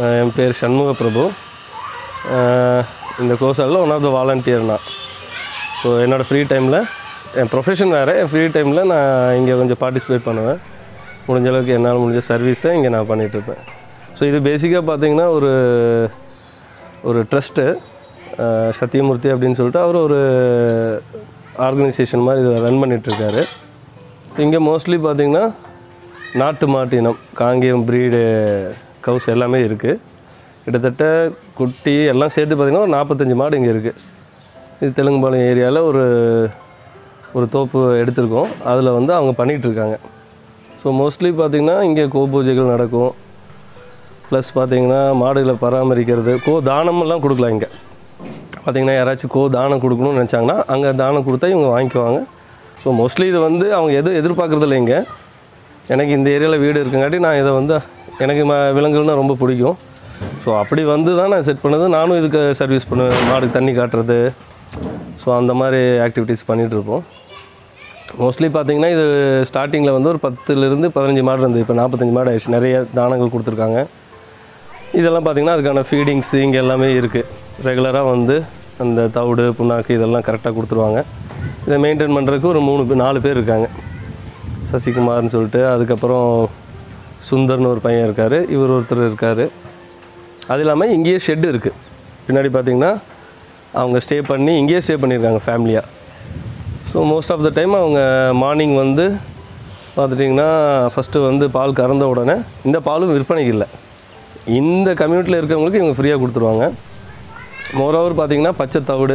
அஹ் என் பேர் சண்முக பிரபு அஹ் இந்த கோர்ஸாலில் ஒன் ஆஃப் த வாலண்டியர் நான் ஸோ என்னோடய ஃப்ரீ டைமில் என் ப்ரொஃபஷன் வேறு என் ஃப்ரீ டைமில் நான் இங்கே கொஞ்சம் பார்ட்டிசிபேட் பண்ணுவேன் முடிஞ்ச அளவுக்கு என்னால் முடிஞ்ச சர்வீஸை இங்கே நான் பண்ணிகிட்ருப்பேன் ஸோ இது பேசிக்காக பார்த்தீங்கன்னா ஒரு ஒரு ட்ரஸ்ட்டு சத்தியமூர்த்தி அப்படின்னு சொல்லிட்டு அவர் ஒரு ஆர்கனைசேஷன் மாதிரி இதை ரன் பண்ணிகிட்ருக்காரு ஸோ இங்கே மோஸ்ட்லி பார்த்தீங்கன்னா நாட்டு மாட்டு இனம் காங்கேயம் ப்ரீடு கவுஸ் எல்லாமே இருக்குது கிட்டத்தட்ட குட்டி எல்லாம் சேர்த்து பார்த்திங்கன்னா ஒரு நாற்பத்தஞ்சு மாடு இங்கே இருக்குது இது தெலுங்குபாளையம் ஏரியாவில் ஒரு ஒரு தோப்பு எடுத்திருக்கோம் அதில் வந்து அவங்க பண்ணிகிட்டு இருக்காங்க ஸோ மோஸ்ட்லி பார்த்திங்கன்னா இங்கே கோ பூஜைகள் நடக்கும் ப்ளஸ் பார்த்தீங்கன்னா மாடுகளை பராமரிக்கிறது கோ தானமெல்லாம் கொடுக்கலாம் இங்கே பார்த்தீங்கன்னா யாராச்சும் கோ தானம் கொடுக்கணும்னு நினச்சாங்கன்னா அங்கே தானம் கொடுத்தா இவங்க வாங்கிக்குவாங்க ஸோ மோஸ்ட்லி இது வந்து அவங்க எது எதிர்பார்க்குறதில்ல இங்கே எனக்கு இந்த ஏரியாவில் வீடு இருக்குங்காட்டி நான் இதை வந்து எனக்கு ம விலங்குகள்னால் ரொம்ப பிடிக்கும் ஸோ அப்படி வந்து தான் நான் செட் பண்ணது நானும் இதுக்கு சர்வீஸ் பண்ணுவேன் மாடுக்கு தண்ணி காட்டுறது ஸோ அந்த மாதிரி ஆக்டிவிட்டீஸ் பண்ணிகிட்ருப்போம் மோஸ்ட்லி பார்த்தீங்கன்னா இது ஸ்டார்டிங்கில் வந்து ஒரு பத்துலேருந்து பதினஞ்சு மாடு இருந்தது இப்போ நாற்பத்தஞ்சு மாடு ஆயிடுச்சு நிறைய தானங்கள் கொடுத்துருக்காங்க இதெல்லாம் பார்த்திங்கன்னா அதுக்கான ஃபீடிங்ஸ் இங்கே எல்லாமே இருக்குது ரெகுலராக வந்து அந்த தவிடு புண்ணாக்கு இதெல்லாம் கரெக்டாக கொடுத்துருவாங்க இதை மெயின்டைன் பண்ணுறதுக்கு ஒரு மூணு பேர் நாலு பேர் இருக்காங்க சசிகுமார்னு சொல்லிட்டு அதுக்கப்புறம் சுந்தர்னு ஒரு பையன் இருக்கார் இவர் ஒருத்தர் இருக்கார் அது இல்லாமல் இங்கேயே ஷெட்டு இருக்குது பின்னாடி பார்த்தீங்கன்னா அவங்க ஸ்டே பண்ணி இங்கேயே ஸ்டே பண்ணியிருக்காங்க ஃபேமிலியாக so most of the time அவங்க மார்னிங் வந்து பார்த்துட்டிங்கன்னா ஃபஸ்ட்டு வந்து பால் கறந்த உடனே இந்த பாலும் விற்பனைக்கு இல்லை இந்த கம்யூனிட்டியில் இருக்கிறவங்களுக்கு இவங்க ஃப்ரீயாக கொடுத்துருவாங்க மோரோவர் பார்த்தீங்கன்னா பச்சை தவிடு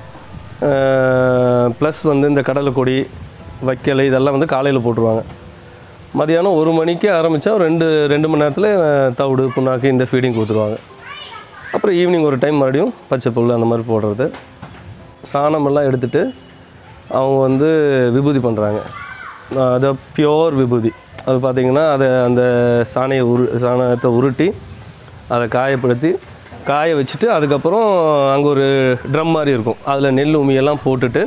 ப்ளஸ் வந்து இந்த கடலை கொடி வைக்கல் இதெல்லாம் வந்து காலையில் போட்டுருவாங்க மதியானம் ஒரு மணிக்கு ஆரம்பித்தா ஒரு ரெண்டு ரெண்டு மணி நேரத்தில் தவிடு புண்ணாக்கு இந்த ஃபீடிங் கொடுத்துருவாங்க அப்புறம் ஈவினிங் ஒரு டைம் மறுபடியும் பச்சை புல் அந்த மாதிரி போடுறது சாணமெல்லாம் எடுத்துகிட்டு அவங்க வந்து விபூதி பண்ணுறாங்க அது பியோர் விபூதி அது பார்த்திங்கன்னா அதை அந்த சாணியை உரு சாணத்தை உருட்டி அதை காயப்படுத்தி காய வச்சுட்டு அதுக்கப்புறம் அங்கே ஒரு ட்ரம் மாதிரி இருக்கும் அதில் நெல் உமியெல்லாம் போட்டுட்டு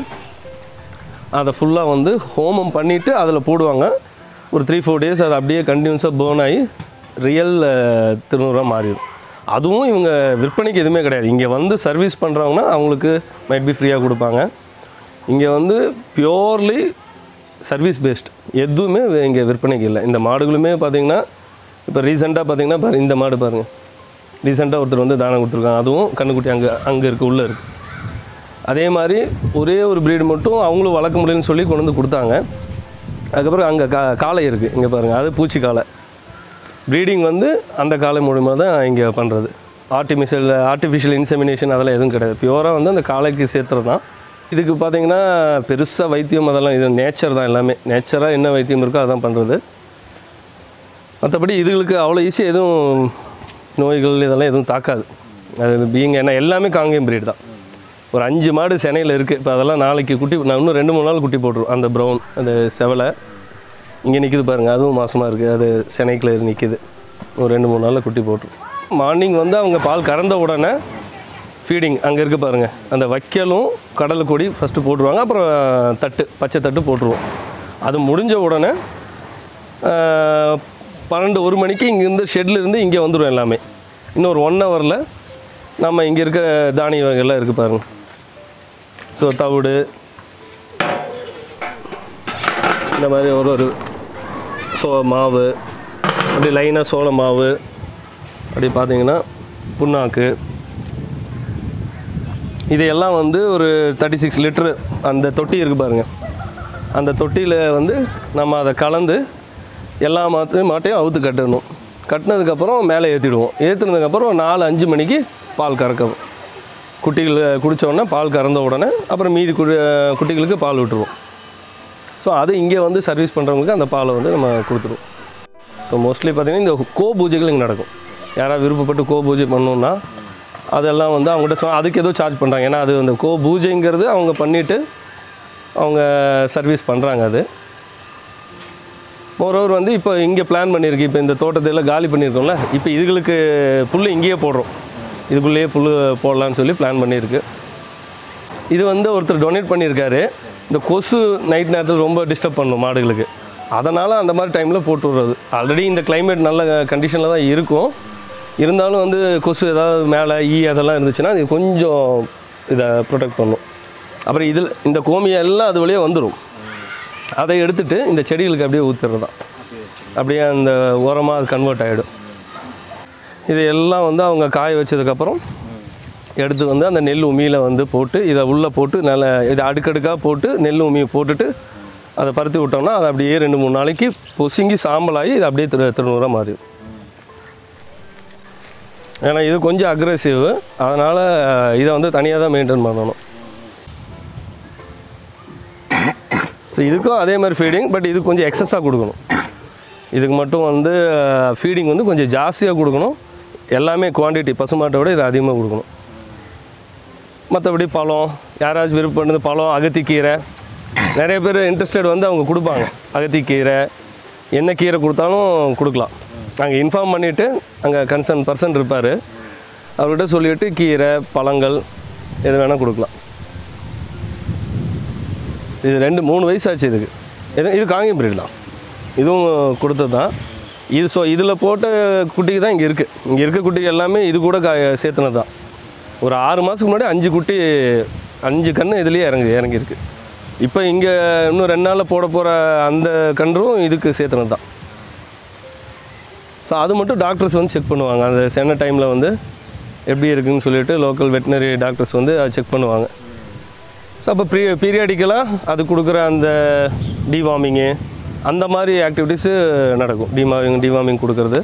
அதை ஃபுல்லாக வந்து ஹோமம் பண்ணிவிட்டு அதில் போடுவாங்க ஒரு த்ரீ ஃபோர் டேஸ் அது அப்படியே கண்டினியூஸாக பேர்ன் ஆகி ரியல் திருநூறாக மாறிடும் அதுவும் இவங்க விற்பனைக்கு எதுவுமே கிடையாது இங்கே வந்து சர்வீஸ் பண்ணுறவங்கன்னா அவங்களுக்கு மைட் பி ஃப்ரீயாக கொடுப்பாங்க இங்கே வந்து பியோர்லி சர்வீஸ் பேஸ்ட் எதுவுமே இங்கே விற்பனைக்கு இல்லை இந்த மாடுகளுமே பார்த்தீங்கன்னா இப்போ ரீசெண்டாக பார்த்தீங்கன்னா பாரு இந்த மாடு பாருங்கள் ரீசெண்டாக ஒருத்தர் வந்து தானம் கொடுத்துருக்காங்க அதுவும் கண்ணுக்குட்டி அங்கே அங்கே இருக்குது உள்ளே இருக்குது அதே மாதிரி ஒரே ஒரு ப்ரீடு மட்டும் அவங்களும் வளர்க்க முடியலன்னு சொல்லி கொண்டு வந்து கொடுத்தாங்க அதுக்கப்புறம் அங்கே கா காளை இருக்குது இங்கே பாருங்கள் அது பூச்சி காளை ப்ரீடிங் வந்து அந்த காளை மூலிமா தான் இங்கே பண்ணுறது ஆர்டிஃபிஷியல் ஆர்டிஃபிஷியல் இன்செமினேஷன் அதெல்லாம் எதுவும் கிடையாது பியூராக வந்து அந்த காளைக்கு சேர்த்துறது தான் இதுக்கு பார்த்தீங்கன்னா பெருசாக வைத்தியம் அதெல்லாம் இது நேச்சர் தான் எல்லாமே நேச்சராக என்ன வைத்தியம் இருக்கோ அதான் பண்ணுறது மற்றபடி இதுகளுக்கு அவ்வளோ ஈஸியாக எதுவும் நோய்கள் இதெல்லாம் எதுவும் தாக்காது அது பீங்க ஏன்னா எல்லாமே காங்கேயம் பிரீடு தான் ஒரு அஞ்சு மாடு சென்னையில் இருக்குது இப்போ அதெல்லாம் நாளைக்கு குட்டி நான் இன்னும் ரெண்டு மூணு நாள் குட்டி போட்டுரும் அந்த ப்ரௌன் அந்த செவலை இங்கே நிற்கிது பாருங்கள் அதுவும் மாசமாக இருக்குது அது சென்னைக்குள்ள நிற்கிது ஒரு ரெண்டு மூணு நாளில் குட்டி போட்டுரும் மார்னிங் வந்து அவங்க பால் கறந்த உடனே ஃபீடிங் அங்கே இருக்குது பாருங்கள் அந்த வைக்கலும் கடலை கொடி ஃபஸ்ட்டு போட்டுருவாங்க அப்புறம் தட்டு பச்சை தட்டு போட்டுருவோம் அது முடிஞ்ச உடனே ஆஹ், பன்னெண்டு ஒரு மணிக்கு இங்கேருந்து ஷெட்ல இருந்து இங்கே வந்துடும் எல்லாமே இன்னொரு ஒன் ஹவரில் நம்ம இங்கே இருக்க தானிய வகைகள்லாம் இருக்குது பாருங்கள் ஸோ தவிடு இந்த மாதிரி ஒரு ஒரு சோ மாவு அப்படி லைனாக சோள மாவு அப்படி பார்த்தீங்கன்னா புண்ணாக்கு இதையெல்லாம் வந்து ஒரு தேர்ட்டி சிக்ஸ் லிட்ரு அந்த தொட்டி இருக்குது பாருங்கள் அந்த தொட்டியில் வந்து நம்ம அதை கலந்து எல்லா மாத்து மாட்டையும் அவுத்து கட்டணும் கட்டினதுக்கப்புறம் மேலே ஏற்றிடுவோம் ஏற்றுனதுக்கப்புறம் நாலு அஞ்சு மணிக்கு பால் கறக்கும் குட்டிகள் குடிச்ச உடனே பால் கறந்த உடனே அப்புறம் மீதி குடி குட்டிகளுக்கு பால் விட்டுருவோம் ஸோ அது இங்கே வந்து சர்வீஸ் பண்ணுறவங்களுக்கு அந்த பாலை வந்து நம்ம கொடுத்துருவோம் ஸோ மோஸ்ட்லி பார்த்திங்கன்னா இந்த கோ பூஜைகள் இங்கே நடக்கும் யாராவது விருப்பப்பட்டு கோ பூஜை பண்ணணுன்னா அதெல்லாம் வந்து அவங்ககிட்ட சொ அதுக்கு ஏதோ சார்ஜ் பண்ணுறாங்க ஏன்னா அது அந்த கோ பூஜைங்கிறது அவங்க பண்ணிவிட்டு அவங்க சர்வீஸ் பண்ணுறாங்க அது மோரோவர் வந்து இப்போ இங்கே பிளான் பண்ணியிருக்கு இப்போ இந்த தோட்டத்தை எல்லாம் காலி பண்ணியிருக்கோம்ல இப்போ இதுகளுக்கு புல் இங்கேயே போடுறோம் இதுக்குள்ளேயே புல் போடலான்னு சொல்லி பிளான் பண்ணியிருக்கு இது வந்து ஒருத்தர் டொனேட் பண்ணியிருக்காரு இந்த கொசு நைட் நேரத்தில் ரொம்ப டிஸ்டர்ப் பண்ணும் மாடுகளுக்கு அதனால் அந்த மாதிரி டைமில் போட்டு விடுறது ஆல்ரெடி இந்த climate நல்ல கண்டிஷனில் தான் இருக்கும் இருந்தாலும் வந்து கொசு ஏதாவது மேலே ஈ அதெல்லாம் இருந்துச்சுன்னா இது கொஞ்சம் இதை ப்ரொடெக்ட் பண்ணும் அப்புறம் இதில் இந்த கோமியம் எல்லாம் அது வழியாக வந்துடும் அதை எடுத்துட்டு இந்த செடிகளுக்கு அப்படியே ஊற்றுறது தான் அப்படியே அந்த உரமாக அது கன்வெர்ட் ஆகிடும் இது எல்லாம் வந்து அவங்க காய வச்சதுக்கப்புறம் எடுத்து வந்து அந்த நெல் உமியில் வந்து போட்டு இதை உள்ளே போட்டு நல்ல இதை அடுக்கடுக்காக போட்டு நெல் உமியை போட்டுட்டு அதை பருத்தி விட்டோம்னா அது அப்படியே ரெண்டு மூணு நாளைக்கு பொசுங்கி சாம்பலாகி இது அப்படியே திரு திருநூறாக மாறிடும் ஏன்னா இது கொஞ்சம் அக்ரெசிவ் அதனால் இதை வந்து தனியாக தான் மெயின்டைன் பண்ணணும் ஸோ இதுக்கும் அதே மாதிரி ஃபீடிங் பட் இது கொஞ்சம் எக்ஸஸாக கொடுக்கணும் இதுக்கு மட்டும் வந்து ஃபீடிங் வந்து கொஞ்சம் ஜாஸ்தியாக கொடுக்கணும் எல்லாமே குவான்டிட்டி பசுமாட்டை விட இது அதிகமாக கொடுக்கணும் மற்றபடி பழம் யாராச்சும் விருப்பம் பண்ணது பழம் அகத்திக்கீரை நிறைய பேர் இன்ட்ரெஸ்டட் வந்து அவங்க கொடுப்பாங்க அகத்திக்கீரை என்ன கீரை கொடுத்தாலும் கொடுக்கலாம் நாங்கள் இன்ஃபார்ம் பண்ணிவிட்டு அங்கே கன்சர்ன் பர்சன் இருப்பார் அவர்கிட்ட சொல்லிவிட்டு கீரை பழங்கள் எது வேணால் கொடுக்கலாம் இது ரெண்டு மூணு வயசு ஆச்சு இதுக்கு இது இது காங்கேயம் breed தான் இதுவும் கொடுத்தது தான் இது ஸோ இதில் போட்ட குட்டிக்கு தான் இங்கே இருக்குது இங்கே இருக்க குட்டி எல்லாமே இது கூட கா சேர்த்துனது தான் ஒரு ஆறு மாதத்துக்கு முன்னாடி அஞ்சு குட்டி அஞ்சு கன்று இதுலேயே இறங்கு இறங்கியிருக்கு இப்போ இங்கே இன்னும் ரெண்டு நாளில் போட போகிற அந்த கன்றும் இதுக்கு சேர்த்துனது தான் ஸோ அது மட்டும் டாக்டர்ஸ் வந்து செக் பண்ணுவாங்க அந்த சென்ன டைமில் வந்து எப்படி இருக்குன்னு சொல்லிட்டு லோக்கல் வெட்டினரி டாக்டர்ஸ் வந்து அதை செக் பண்ணுவாங்க ஸோ அப்போ ப்ரீ பீரியாடிக்கலாக அது கொடுக்குற அந்த டிவார்மிங்கு அந்த மாதிரி ஆக்டிவிட்டீஸு நடக்கும் டிவார்மிங் டிவார்மிங் கொடுக்கறது